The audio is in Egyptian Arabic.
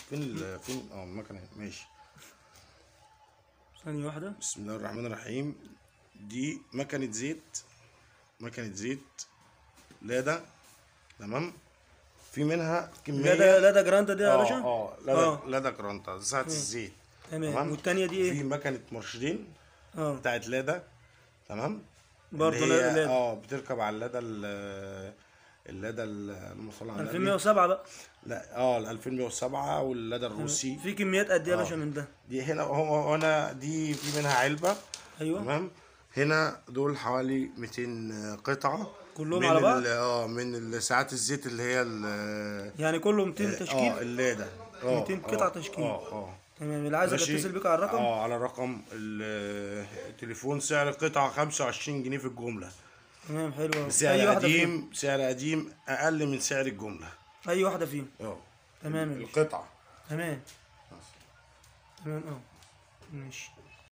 فين ال فين اه المكنه ماشي ثانية واحدة بسم الله الرحمن الرحيم دي مكنه زيت مكنه زيت لادا تمام في منها كميه لا ده لا ده جرانتا دي يا اه باشا اه لادا اه لادا كرونتا ساعه الزيت تمام والتانية دي في ايه؟ مكنه مرشدين اه بتاعت لادا تمام برضه اللي هي- لادا لادا. اه بتركب على اللادا ال- اللادا ال- اللهم صل على النبي 2107 بقى لا اه ال 2107 واللادا الروسي في كميات قد ايه يا آه. باشا من ده؟ دي هنا هو هنا دي في منها علبه ايوه تمام هنا دول حوالي 200 قطعه كلهم من على بعض؟ ال- اه من ال- ساعات الزيت اللي هي ال- يعني كله 200 اه تشكيل اللادا اه 200 قطعة آه، تشكيل. اه اه تمام اللي عايزك ماشي؟ اتصل بيك على الرقم اه على رقم ال- التليفون سعر القطعه 25 جنيه في الجمله تمام حلو أوي. سعر اي واحدة فيهم قديم سعر قديم اقل من سعر الجمله اي واحدة فيهم اه تمام يا باشا. القطعه تمام تمام اه ماشي